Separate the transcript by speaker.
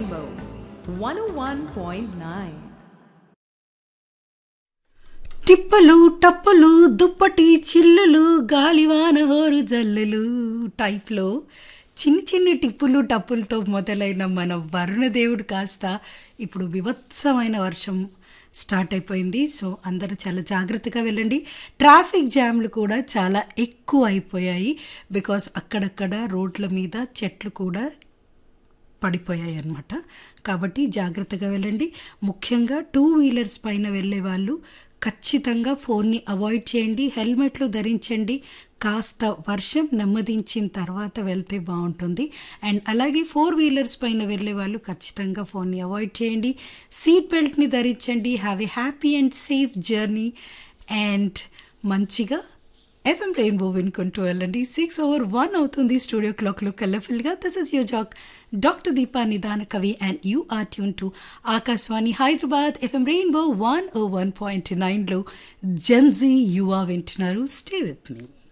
Speaker 1: Rainbow 101.9.
Speaker 2: టిప్పలు టప్పులు దుప్పటి చిల్లులు గాలివాన హోరు జల్లులు టైప్లో చిన్ని చిన్ని టిప్పులు టప్పులతో మొదలైన మన వరుణదేవుడు కాస్త ఇప్పుడు వివత్సమైన వర్షం స్టార్ట్ అయిపోయింది సో అందరూ చాలా జాగ్రత్తగా వెళ్ళండి ట్రాఫిక్ జామ్లు కూడా చాలా ఎక్కువ అయిపోయాయి బికాస్ అక్కడక్కడ రోడ్ల మీద చెట్లు కూడా పడిపోయాయి అన్నమాట కాబట్టి జాగ్రత్తగా వెళ్ళండి ముఖ్యంగా టూ వీలర్స్ పైన వెళ్ళే వాళ్ళు ఖచ్చితంగా ఫోన్ని అవాయిడ్ చేయండి హెల్మెట్లు ధరించండి కాస్త వర్షం నెమ్మదించిన తర్వాత వెళ్తే బాగుంటుంది అండ్ అలాగే ఫోర్ వీలర్స్ పైన వెళ్ళే వాళ్ళు ఖచ్చితంగా ఫోన్ని అవాయిడ్ చేయండి సీట్ బెల్ట్ని ధరించండి have a happy and safe journey and మంచిగా ఎఫ్ఎం రెయిన్బో వినుకుంటూ వెళ్ళండి సిక్స్ ఓవర్ వన్ అవుతుంది స్టూడియో క్లాక్లో కలర్ఫుల్గా this is your jock doctor Deepa నిదాన కవి and you are tuned to Akashvani Hyderabad FM rainbow one O one point నైన్లో జన్జీ యువా వింటున్నారు స్టే విత్ మీ